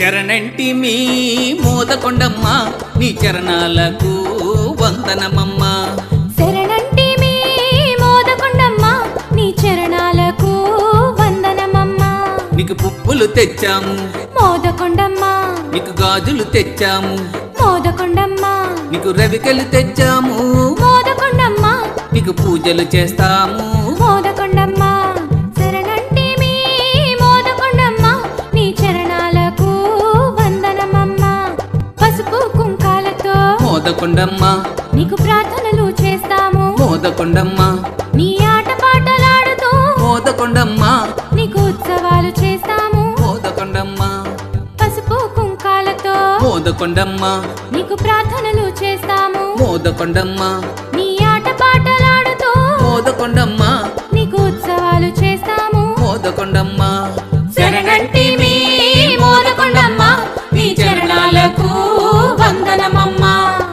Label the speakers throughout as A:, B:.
A: శరణంటి మీ మోదకొండమ్మ నీ చరణాలకు వందనమమ్మ
B: శరణంటి మీ మోదకొండమ్మ నీ చరణాలకు వందనమమ్మ
A: నీకు పువ్వులు తెచ్చాము
B: మోదకొండమ్మ
A: నీకు గాజులు తెచ్చాము
B: మోదకొండమ్మ
A: నీకు రవికలు తెచ్చాము
B: మోదకొండమ్మ
A: నీకు పూజలు చేస్తాము
B: మోదకొండమ్మ శరణంటి మీ మోదకొండమ్మ నీ చరణాలకు వందనమమ్మ పసుపు కుంకాలతో
A: మోదకొండమ్మ
B: నీకు ప్రార్థనలు చేస్తాము
A: మోదకొండమ్మ
B: నీ ఆటపాటలాడుతూ
A: మోదకొండమ్మ
B: నీకు ఉత్సవాలు చేస్తాము
A: మోదకొండమ్మ
B: పసుపు కుంకాలతో
A: మోదకొండమ్మ
B: నీకు ప్రార్థనలు చేస్తాము
A: మోదకొండమ్మ
B: నీ ఆటపాటలాడుతూ
A: మోదకొండమ్మ
B: నీకు ఉత్సవాలు చేస్తాము
A: మోదకొండమ్మ
B: శరణంటి మీ మోదకొండమ్మ నీ చరణాలకు వందనమమ్మ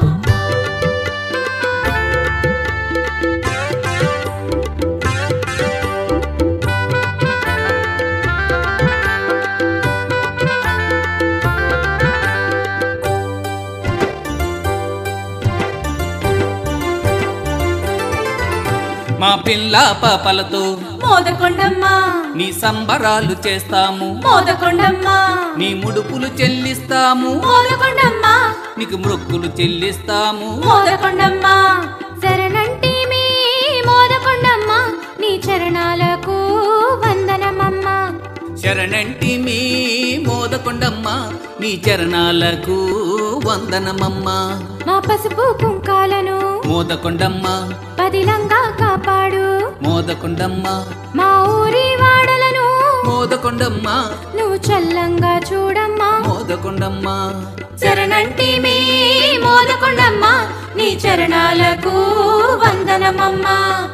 A: మా పిల్ల పాపలతో
B: మోదకొండమ్మ
A: నీ సంబరాలు చేస్తాము
B: మోదకొండమ్మ
A: నీ ముడుపులు చెల్లిస్తాము
B: మోదకొండమ్మ
A: నీకు మృక్కులు చెల్లిస్తాము
B: మోదకొండమ్మ శరణంటి మీ మోదకొండమ్మ నీ చరణాలకు వందనమమ్మ
A: శరణంటి మీ మోదకొండమ్మ నీ చరణాలకు వందనమమ్మ
B: మా పసుపు కుంకాలను
A: మోదకొండమ్మ
B: పదిలంగా కాపాడు
A: మోదకొండమ్మ
B: మా ఊరి వాడలను
A: మోదకొండమ్మ
B: నువ్వు చల్లంగా చూడమ్మా
A: మోదకొండమ్మ
B: శరణంటి మీ మోదకొండమ్మ నీ చరణాలకు వందనమమ్మా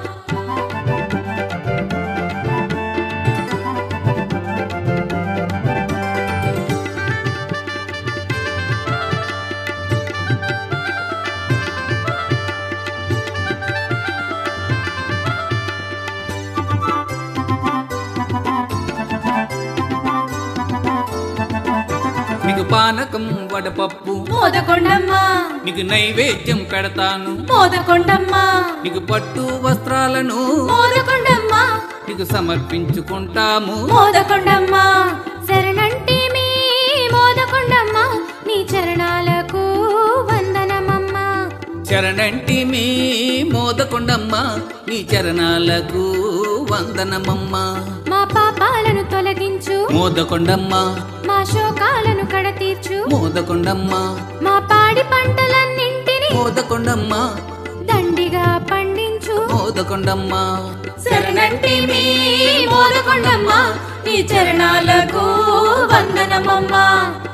A: నీకు పానకం వడపప్పు
B: మోదకొండమ్మ
A: నీకు నైవేద్యం పెడతాను
B: మోదకొండమ్మ
A: నీకు పట్టు వస్త్రాలను
B: మోదకొండమ్మ
A: నీకు సమర్పించుకుంటాము
B: మోదకొండమ్మ శరణంటి మీ మోదకొండమ్మ నీ చరణాలకు వందనమమ్మ
A: శరణంటి మీ మోదకొండమ్మ నీ చరణాలకు వందనమమ్మ
B: మా పాపాలను తొలగించు
A: మోదకొండమ్మ
B: మా శోకాలను కడతీర్చు
A: మోదకొండమ్మ
B: మా పాడి పంటలన్నింటినీ
A: మోదకొండమ్మ
B: దండిగా పండించు
A: మోదకొండమ్మ
B: శరణంటి మీ మోదకొండమ్మ నీ చరణాలకు వందనమమ్మ